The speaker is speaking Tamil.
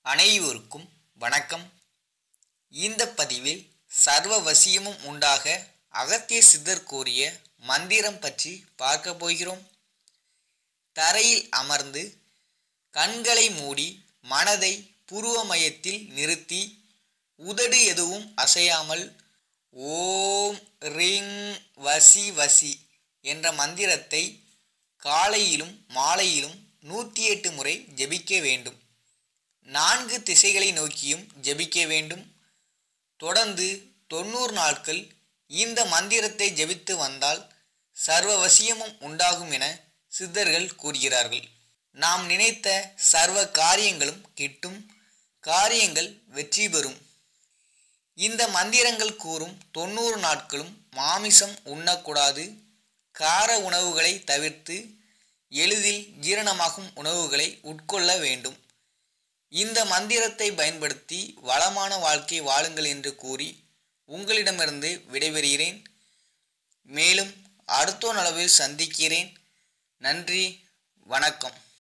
அனைவருக்கும் வணக்கம் இந்த பதிவில் சர்வ வசியமும் உண்டாக அகத்திய சித்தர் கூறிய மந்திரம் பற்றி பார்க்க போகிறோம் தரையில் அமர்ந்து கண்களை மூடி மனதை புருவ மையத்தில் நிறுத்தி உதடு எதுவும் அசையாமல் ஓம் ரிங் வசி வசி என்ற மந்திரத்தை காலையிலும் மாலையிலும் நூற்றி எட்டு முறை ஜெபிக்க வேண்டும் நான்கு திசைகளை நோக்கியும் ஜெபிக்க வேண்டும் தொடர்ந்து தொண்ணூறு நாட்கள் இந்த மந்திரத்தை ஜெபித்து வந்தால் சர்வ வசியமும் உண்டாகும் என சித்தர்கள் கூறுகிறார்கள் நாம் நினைத்த சர்வ காரியங்களும் கிட்டும் காரியங்கள் வெற்றி பெறும் இந்த மந்திரங்கள் கூறும் தொண்ணூறு நாட்களும் மாமிசம் உண்ணக்கூடாது கார உணவுகளை தவிர்த்து எளிதில் ஜீரணமாகும் உணவுகளை உட்கொள்ள வேண்டும் இந்த மந்திரத்தை பயன்படுத்தி வளமான வாழ்க்கை வாழுங்கள் என்று கூறி உங்களிடமிருந்து விடைபெறுகிறேன் மேலும் அடுத்த அளவில் சந்திக்கிறேன் நன்றி வணக்கம்